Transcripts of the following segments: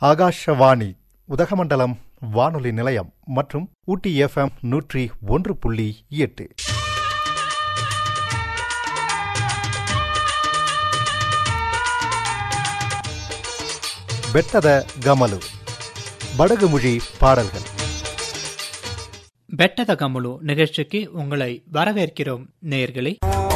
ஆகாஷவாணி உதகமண்டலம் வானொலி நிலையம் மற்றும் ஊட்டி எஃப்எம் நூற்றி ஒன்று புள்ளி எட்டு ಬೆಟ್ಟದ ಗಮಲು ಬಡಗುಮುழி பாடல்கள் பெட்டத கமுலு நிகழ்ச்சிக்கு உங்களை வரவேற்கிறோம் நேயர்களே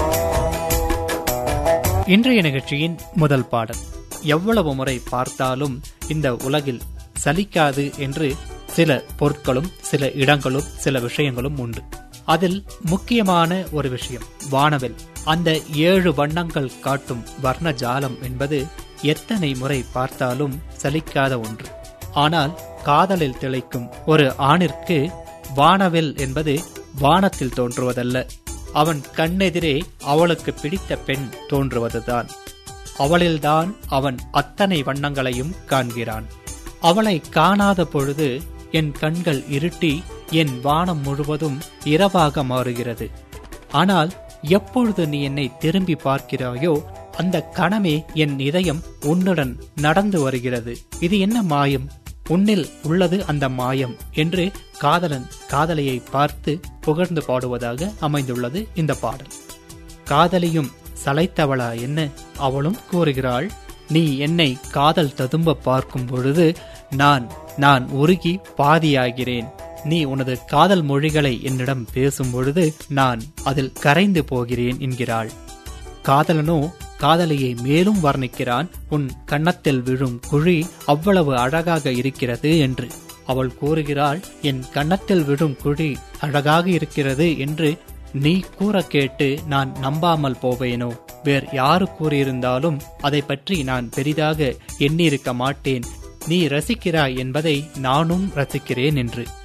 இன்றைய நிகழ்ச்சியின் முதல் பாடல் எவ்வளவு முறை பார்த்தாலும் இந்த உலகில் சலிக்காது என்று சில பொருட்களும் சில இடங்களும் சில விஷயங்களும் உண்டு அதில் முக்கியமான ஒரு விஷயம் வானவில் அந்த ஏழு வண்ணங்கள் காட்டும் வர்ண ஜாலம் என்பது எத்தனை முறை பார்த்தாலும் சலிக்காத ஒன்று ஆனால் காதலில் திளைக்கும் ஒரு ஆணிற்கு வானவில் என்பது வானத்தில் தோன்றுவதல்ல அவன் கண்ணெதிரே அவளுக்கு பிடித்த பெண் தோன்றுவதுதான் அவளில்தான் அவன் அத்தனை வண்ணங்களையும் காண்கிறான் அவளை காணாத பொழுது என் கண்கள் இருட்டி என் வானம் முழுவதும் இரவாக மாறுகிறது ஆனால் எப்பொழுது நீ என்னை திரும்பி பார்க்கிறாயோ அந்த கணமே என் இதயம் உன்னுடன் நடந்து வருகிறது இது என்ன மாயம் உன்னில் உள்ளது அந்த மாயம் என்று காதலன் காதலியை பார்த்து புகழ்ந்து பாடுவதாக அமைந்துள்ளது இந்த பாடல் காதலியும் சளைத்தவளா என்ன அவளும் கூறுகிறாள் நீ என்னை காதல் ததும்ப பார்க்கும் பொழுது நான் நான் உருகி பாதியாகிறேன் நீ உனது காதல் மொழிகளை என்னிடம் பேசும் பொழுது நான் அதில் கரைந்து போகிறேன் என்கிறாள் காதலனோ காதலியை மேலும் வர்ணிக்கிறான் உன் கன்னத்தில் விழும் குழி அவ்வளவு அழகாக இருக்கிறது என்று அவள் கூறுகிறாள் என் கன்னத்தில் விழும் குழி அழகாக இருக்கிறது என்று நீ கூற கேட்டு நான் நம்பாமல் போவேனோ வேறு யாரு கூறியிருந்தாலும் அதை பற்றி நான் பெரிதாக எண்ணியிருக்க மாட்டேன் நீ ரசிக்கிறாய் என்பதை நானும் ரசிக்கிறேன் என்று